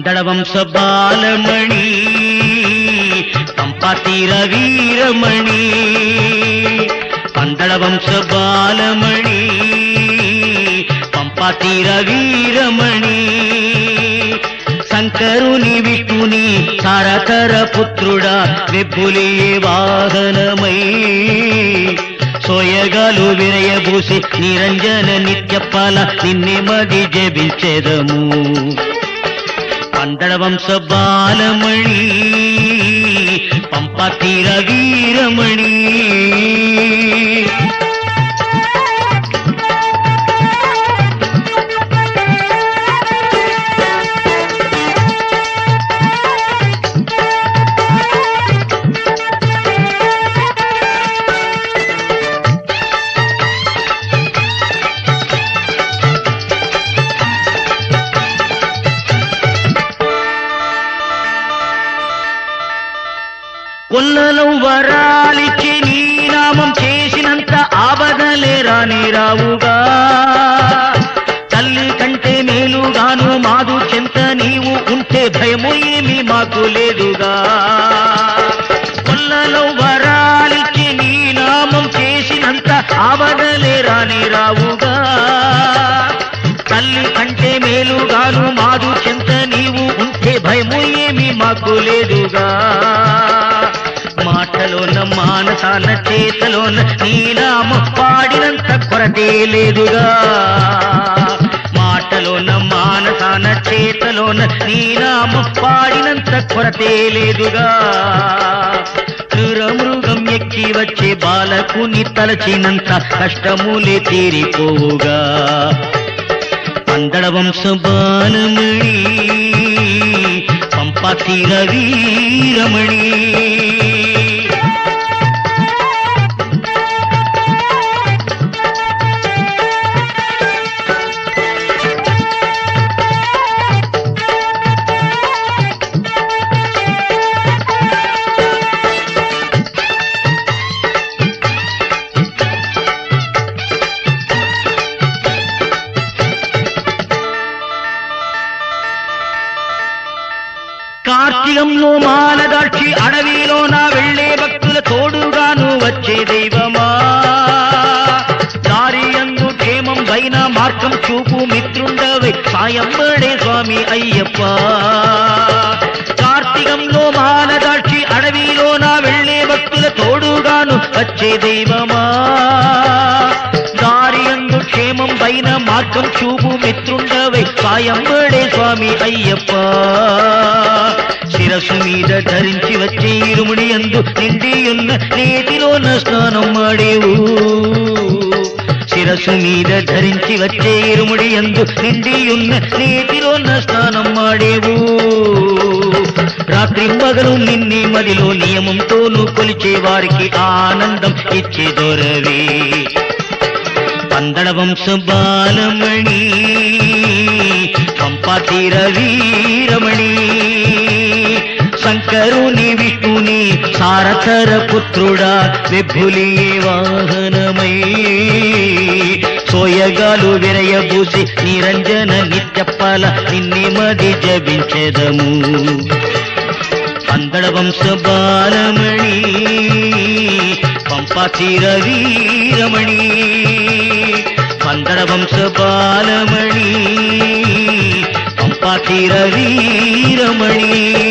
పందడ వంశ బాలమణి పంపాతీర వీరమణి పందడ వంశ బాలమణి పంపాతీర వీరమణి శంకరుని విష్ణుని సారతర పుత్రుడా వెబ్బులి వాహనమై సోయగాలు విరయబూసి నిరంజన నిత్యపాల నిన్నే మది జపించెదము పందడ వంశ బాలమణి పంపతీర వీరమణి కొల్లలో వరాలిచ్చి నీ నామం చేసినంత ఆపదలే రాని రావుగా తల్లి కంటే మేలుగాను మాదు చెంత నీవు ఉంటే భయము ఏమి మాకు లేదుగా కొల్లలో వరాలిచ్చి నీ నామం చేసినంత ఆపదలే రాని రావుగా తల్లి కంటే మేలుగాను మాదు చెంత నీవు ఉంటే భయము ఏమి మాకు లేదుగా మాటలోన మానసాన చేతలోన నీనామ పాడినంత కొరతే లేదుగా మాటలోన మానసాన చేతలోన నీనామ పాడినంత కొరతే లేదుగా మృగం ఎక్కి వచ్చే బాలకుని తలచినంత కష్టములే తీరిపోవుగా పందడ వంశ బాలమణి పంపతీర వీరమణి కార్తీకంలో మాలదాక్షి అడవిలో నా వెళ్ళే భక్తుల తోడుగాను వచ్చే దైవమా దారి అందు క్షేమం పైన మార్గం చూపు మిత్రుండవే సాయం పడే స్వామి అయ్యప్ప కార్తీకంలో మాలదాక్షి అడవిలో నా వెళ్ళే భక్తుల తోడుగాను వచ్చే దైవమా దారి అందు క్షేమం పైన మార్గం చూపు మిత్రుండవే సాయం పడే స్వామి అయ్యప్ప శిరస్సు మీద ధరించి వచ్చే ఇరుముడి అందు నిండి ఉన్న నేతిలోన స్నానం మాడేవు శిరస్సు మీద ధరించి వచ్చే ఇరుముడి అందు నిండి ఉన్న నేతిలోన స్నానం మాడేవు రాత్రి మగలు నిన్ని మదిలో నియమంతోను కొలిచే వారికి ఆనందం ఇచ్చే దొరవే పందడ వంశ బాలమణి పంపాతీర వీరమణి శంకరుని విష్ణుని సారథర పుత్రుడా వెబ్బులి వాహనమై సోయగాలు విరయబూసి నిరంజన నిత్యపాల నిన్నే మది జపించెదము పందడ వంశ బాలమణి పంపాతీర వీరమణి పందడ వంశ బాలమణి పంపాతీర వీరమణి